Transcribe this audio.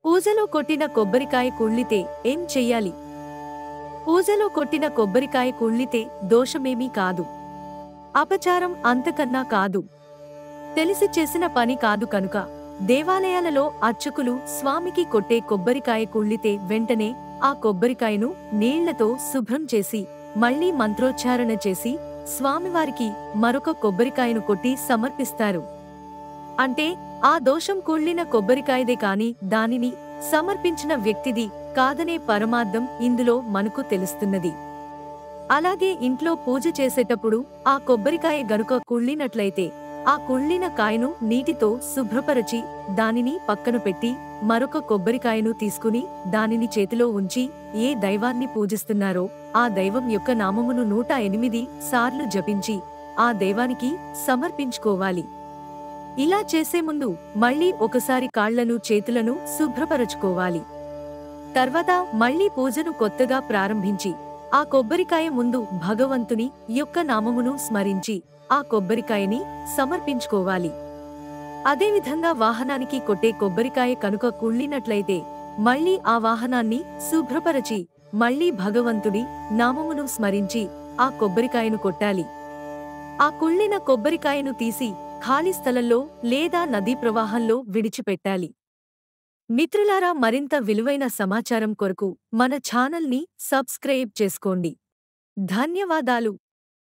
పూజలో కొట్టిన కొబ్బరికాయ కుళ్ళితే ఏం చెయ్యాలి పూజలో కొట్టిన కొబ్బరికాయ కుళ్ళితే దోషమేమీ కాదు అపచారం అంతకన్నా కాదు తెలిసి చేసిన పని కాదు కనుక దేవాలయాలలో అర్చకులు స్వామికి కొట్టే కొబ్బరికాయ కుళ్ళితే వెంటనే ఆ కొబ్బరికాయను నీళ్లతో శుభ్రం చేసి మళ్లీ మంత్రోచ్చారణ చేసి స్వామివారికి మరొక కొబ్బరికాయను కొట్టి సమర్పిస్తారు అంటే ఆ దోషం కుళ్ళిన కొబ్బరికాయదే కాని దానిని సమర్పించిన వ్యక్తిది కాదనే పరమార్థం ఇందులో మనకు తెలుస్తున్నది అలాగే ఇంట్లో పూజ చేసేటప్పుడు ఆ కొబ్బరికాయ గనుక కుళ్ళినట్లయితే ఆ కుళ్ళిన కాయను నీటితో శుభ్రపరచి దానిని పక్కన పెట్టి మరొక కొబ్బరికాయను తీసుకుని దానిని చేతిలో ఉంచి ఏ దైవాన్ని పూజిస్తున్నారో ఆ దైవం యొక్క నామమును నూట ఎనిమిది సార్లు జపించి ఆ దైవానికి సమర్పించుకోవాలి ఇలా చేసే ముందు మళ్ళీ ఒకసారి కాళ్లను చేతులను శుభ్రపరచుకోవాలి తర్వాత మళ్ళీ పూజను కొత్తగా ప్రారంభించి ఆ కొబ్బరికాయ ముందు భగవంతుని యొక్క నామమును స్మరించి ఆ కొబ్బరికాయని సమర్పించుకోవాలి అదేవిధంగా వాహనానికి కొట్టే కొబ్బరికాయ కనుక కుళ్ళినట్లయితే మళ్ళీ ఆ వాహనాన్ని శుభ్రపరచి మళ్ళీ భగవంతుడి నామమును స్మరించి ఆ కొబ్బరికాయను కొట్టాలి ఆ కుళ్ళిన కొబ్బరికాయను తీసి ఖాళీ స్థలంలో లేదా నదీ ప్రవాహంలో విడిచిపెట్టాలి మిత్రులారా మరింత విలువైన సమాచారం కొరకు మన ఛానల్ని సబ్స్క్రైబ్ చేసుకోండి ధన్యవాదాలు